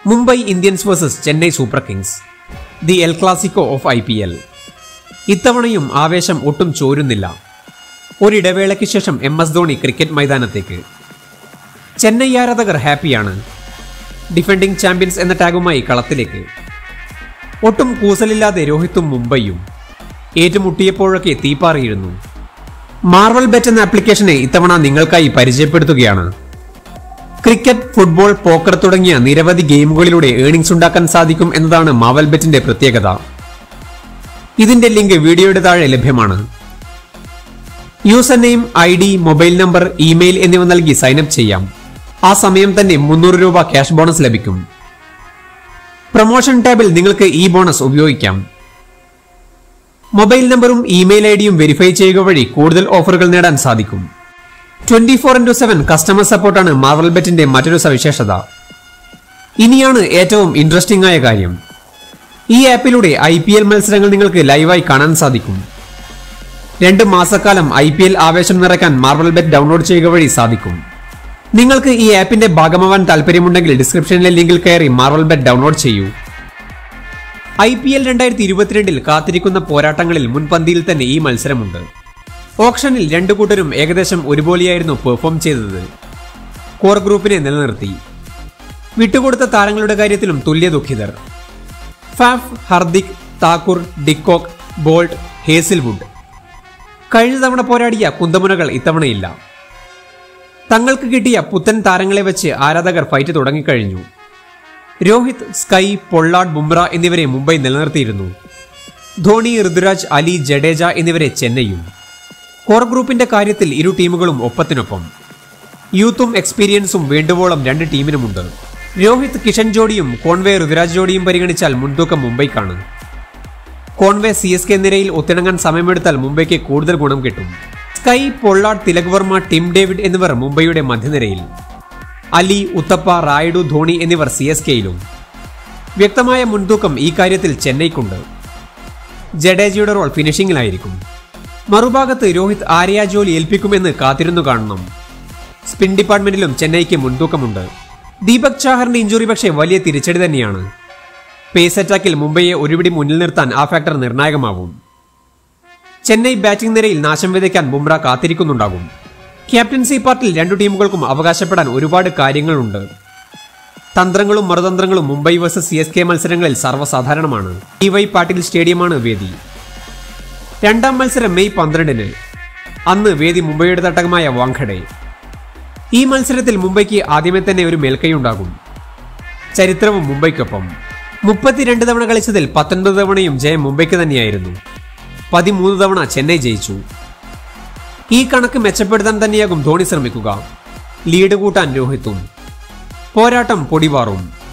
Mumbai Indians versus Chennai Super Kings the El Clasico of I P L ഇത്തവണയും ആവേശം ഒട്ടും ചോരുന്നില്ല ഒരിടവേളയ്ക്ക് ശേഷം എം എസ് ധോണി ക്രിക്കറ്റ് മൈതാനത്തേക്ക് ചെന്നൈ ആരാധകർ ഹാപ്പിയാണ് ഡിഫൻഡിംഗ് ചാമ്പ്യൻസ് എന്ന ടാഗുമായി കളത്തിലേക്ക് ഒട്ടും കൂസലില്ലാതെ രോഹിത്തും മുംബൈയും ഏറ്റുമുട്ടിയപ്പോഴൊക്കെ തീപ്പാറിയിരുന്നു മാർവൽ ബെറ്റ് എന്ന ആപ്ലിക്കേഷനെ ഇത്തവണ നിങ്ങൾക്കായി പരിചയപ്പെടുത്തുകയാണ് ക്രിക്കറ്റ് ഫുട്ബോൾ പോക്കർ തുടങ്ങിയ നിരവധി ഗെയിമുകളിലൂടെ ഏണിംഗ്സ് ഉണ്ടാക്കാൻ സാധിക്കും എന്നതാണ് മാവൽ ബെറ്റിന്റെ പ്രത്യേകത ഇതിന്റെ ലിങ്ക് വീഡിയോയുടെ താഴെ ലഭ്യമാണ് user name I D mobile number email എന്നിവ നൽകി സൈനപ്പ് ചെയ്യാം ആ സമയം തന്നെ മുന്നൂറ് രൂപ ക്യാഷ് ബോണസ് ലഭിക്കും പ്രൊമോഷൻ ടാബിൽ നിങ്ങൾക്ക് ഈ ബോണസ് ഉപയോഗിക്കാം മൊബൈൽ നമ്പറും ഇമെയിൽ ഐ ഡിയും വെരിഫൈ ചെയ്യുക വഴി കൂടുതൽ ഓഫറുകൾ നേടാൻ സാധിക്കും twenty four into seven customer സപ്പോർട്ടാണ് മാർവൽ ബെറ്റിന്റെ മറ്റൊരു സവിശേഷത ഇനിയാണ് ഏറ്റവും ഇൻട്രസ്റ്റിംഗ് ആയ കാര്യം ഈ ആപ്പിലൂടെ ഐ പി എൽ മത്സരങ്ങൾ നിങ്ങൾക്ക് ലൈവായി കാണാൻ സാധിക്കും രണ്ട് മാസക്കാലം ഐ പി എൽ ആവേശം നിറയ്ക്കാൻ മാർവൽ ബെറ്റ് ഡൗൺലോഡ് ചെയ്യുക വഴി സാധിക്കും നിങ്ങൾക്ക് ഈ ആപ്പിന്റെ ഭാഗമാവാൻ താല്പര്യമുണ്ടെങ്കിൽ ഡിസ്ക്രിപ്ഷനിലെ ലിങ്കിൽ കയറി മാർവൽ ബെറ്റ് ഡൗൺലോഡ് ചെയ്യൂ ഐ പി എൽ രണ്ടായിരത്തി ഇരുപത്തിരണ്ടിൽ കാത്തിരിക്കുന്ന പോരാട്ടങ്ങളിൽ മുൻപന്തിയിൽ തന്നെ ഈ മത്സരമുണ്ട് ഓപ്ഷനിൽ രണ്ടു കൂട്ടരും ഏകദേശം ഒരുപോലെയായിരുന്നു പെർഫോം ചെയ്തത് കോർ ഗ്രൂപ്പിനെ നിലനിർത്തി വിട്ടുകൊടുത്ത താരങ്ങളുടെ കാര്യത്തിലും തുല്യ ദുഃഖിതർ Faf Hardik Thakur de Kock Boult Hazlewood കഴിഞ്ഞ തവണ പോരാടിയ കുന്തമുനകൾ ഇത്തവണയില്ല തങ്ങൾക്ക് കിട്ടിയ പുത്തൻ താരങ്ങളെ വെച്ച് ആരാധകർ ഫൈറ്റ് തുടങ്ങിക്കഴിഞ്ഞു രോഹിത് സ്കൈ പൊള്ളാഡ് ബുംറ എന്നിവരെ മുംബൈ നിലനിർത്തിയിരുന്നു ധോണി ഋതുരാജ് അലി ജഡേജ എന്നിവരെ ചെന്നൈയും കോർ ഗ്രൂപ്പിന്റെ കാര്യത്തിൽ ഇരു ടീമുകളും ഒപ്പത്തിനൊപ്പം യൂത്തും എക്സ്പീരിയൻസും വേണ്ടുവോളം രണ്ട് ടീമിനുമുണ്ട് രോഹിത് കിഷൻ ജോഡിയും കോൺവേ ഋതുരാജ് ജോഡിയും പരിഗണിച്ചാൽ മുൻതൂക്കം മുംബൈക്കാണ് കോൺവേ സി എസ് കെ നിരയിൽ ഒത്തിണങ്ങാൻ സമയമെടുത്താൽ മുംബൈക്ക് കൂടുതൽ ഗുണം കിട്ടും SKY Pollard Tilak Varma Tim David എന്നിവർ മുംബൈയുടെ മധ്യനിരയിൽ അലി ഉത്തപ്പ റായിഡു ധോണി എന്നിവർ സി എസ് കെയിലും വ്യക്തമായ മുൻതൂക്കം ഈ കാര്യത്തിൽ ചെന്നൈക്കുണ്ട് ജഡേജയുടെ റോൾ ഫിനിഷിംഗിലായിരിക്കും മറുഭാഗത്ത് രോഹിത് ആര്യ ജോലി ഏൽപ്പിക്കുമെന്ന് കാത്തിരുന്നു കാണണം സ്പിൻ ഡിപ്പാർട്ട്മെന്റിലും ചെന്നൈക്ക് മുൻതൂക്കമുണ്ട് ദീപക് ചാഹറിന്റെ ഇഞ്ചുറി പക്ഷേ വലിയ തിരിച്ചടി തന്നെയാണ് പേസ് അറ്റാക്കിൽ മുംബൈയെ ഒരുപിടി മുന്നിൽ നിർത്താൻ ആ ഫാക്ടർ നിർണായകമാവും ചെന്നൈ ബാറ്റിംഗ് നിരയിൽ നാശം വിതയ്ക്കാൻ ബുംറ കാത്തിരിക്കുന്നുണ്ടാകും ക്യാപ്റ്റൻസി പാർട്ടിൽ രണ്ടു ടീമുകൾക്കും അവകാശപ്പെടാൻ ഒരുപാട് കാര്യങ്ങളുണ്ട് തന്ത്രങ്ങളും മറുതന്ത്രങ്ങളും Mumbai versus C S K മത്സരങ്ങളിൽ സർവ്വസാധാരണമാണ് ടി വൈ പാട്ടീൽ സ്റ്റേഡിയമാണ് വേദി രണ്ടാം മത്സരം മെയ് പന്ത്രണ്ടിന് അന്ന് വേദി മുംബൈയുടെ തട്ടകമായ വാങ്കഡെ ഈ മത്സരത്തിൽ മുംബൈക്ക് ആദ്യമേ തന്നെ ഒരു മേൽക്കൈയുണ്ടാകും ചരിത്രവും മുംബൈക്കൊപ്പം മുപ്പത്തിരണ്ട് തവണ കളിച്ചതിൽ പത്തൊൻപത് തവണയും ജയം മുംബൈക്ക് തന്നെയായിരുന്നു പതിമൂന്ന് തവണ ചെന്നൈ ജയിച്ചു ഈ കണക്ക് മെച്ചപ്പെടുത്താൻ തന്നെയാകും ധോണി ശ്രമിക്കുക ലീഡ് കൂട്ടാൻ രോഹിത്തും പോരാട്ടം പൊടിവാറും